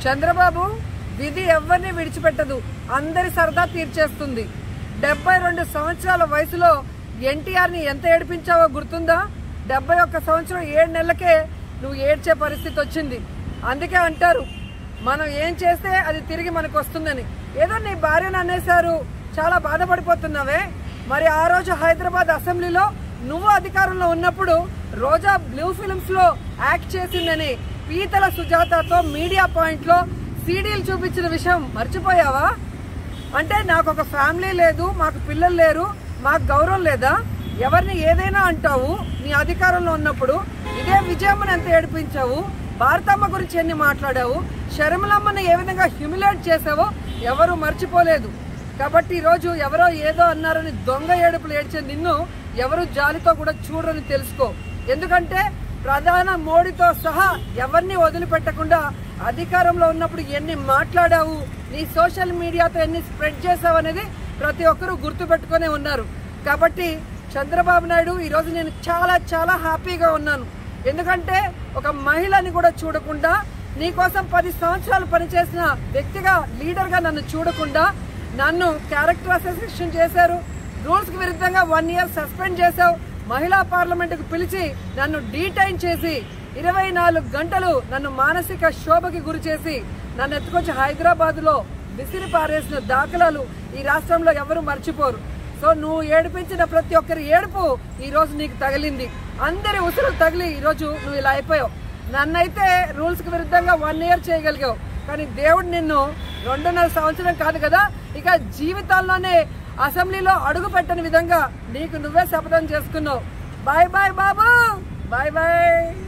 చంద్రబాబు విధి ఎవరిని విడిచిపెట్టదు అందరి సరదా తీర్చేస్తుంది డెబ్బై రెండు సంవత్సరాల వయసులో ఎన్టీఆర్ ని ఎంత ఏడిపించావో గుర్తుందా డెబ్బై ఒక్క సంవత్సరం ఏడు నెలలకే నువ్వు ఏడ్చే పరిస్థితి వచ్చింది అందుకే అంటారు మనం ఏం చేస్తే అది తిరిగి మనకు వస్తుందని ఏదో నీ భార్యను అనేశారు చాలా బాధపడిపోతున్నావే మరి ఆ రోజు హైదరాబాద్ అసెంబ్లీలో నువ్వు అధికారంలో ఉన్నప్పుడు రోజా బ్లూ ఫిల్మ్స్ లో యాక్ట్ చేసిందని పీతల సుజాతతో మీడియా పాయింట్ లో సీడీలు చూపించిన విషయం మర్చిపోయావా అంటే నాకు ఒక ఫ్యామిలీ లేదు మాకు పిల్లలు లేరు మాకు గౌరవం లేదా ఎవరిని ఏదైనా అంటావు నీ అధికారంలో ఉన్నప్పుడు ఇదే విజయమ్మని ఎంత ఏడిపించావు భారతమ్మ గురించి ఎన్ని మాట్లాడావు శర్మలమ్మని ఏ విధంగా హ్యూమిలేట్ చేసావో ఎవరు మర్చిపోలేదు కాబట్టి ఈరోజు ఎవరో ఏదో అన్నారని దొంగ ఏడుపులు ఏడ్చే నిన్ను ఎవరు జాలితో కూడా చూడరని తెలుసుకో ఎందుకంటే ప్రధాన మోడీతో సహా ఎవరిని వదిలిపెట్టకుండా అధికారంలో ఉన్నప్పుడు ఎన్ని మాట్లాడావు నీ సోషల్ మీడియాతో ఎన్ని స్ప్రెడ్ చేసావు అనేది ప్రతి ఒక్కరూ గుర్తుపెట్టుకునే ఉన్నారు కాబట్టి చంద్రబాబు నాయుడు ఈరోజు నేను చాలా చాలా హ్యాపీగా ఉన్నాను ఎందుకంటే ఒక మహిళని కూడా చూడకుండా నీకోసం పది సంవత్సరాలు పనిచేసిన వ్యక్తిగా లీడర్గా నన్ను చూడకుండా నన్ను క్యారెక్టర్ అసోసియేషన్ చేశారు రూల్స్ కి విరుద్ధంగా వన్ ఇయర్ సస్పెండ్ చేశావు మహిళా పార్లమెంట్ కు పిలిచి నన్ను డీటైన్ చేసి ఇరవై నాలుగు గంటలు నన్ను మానసిక శోభకి గురి చేసి నన్ను ఎత్తుకొచ్చి హైదరాబాద్ లో విసిరి పారేసిన దాఖలాలు ఈ రాష్ట్రంలో ఎవరు మర్చిపోరు సో నువ్వు ఏడిపించిన ప్రతి ఒక్కరి ఏడుపు ఈ రోజు నీకు తగిలింది అందరి ఉసురు తగిలి ఈ రోజు నువ్వు ఇలా అయిపోయావు నన్నైతే రూల్స్ కి విరుద్ధంగా వన్ ఇయర్ చేయగలిగావు కానీ దేవుడు నిన్ను రెండున్నర సంవత్సరం కాదు కదా ఇక జీవితాల్లోనే అసెంబ్లీలో అడుగు పెట్టని విధంగా నీకు నువ్వే శపథం చేసుకున్నావు bye bye Babu bye bye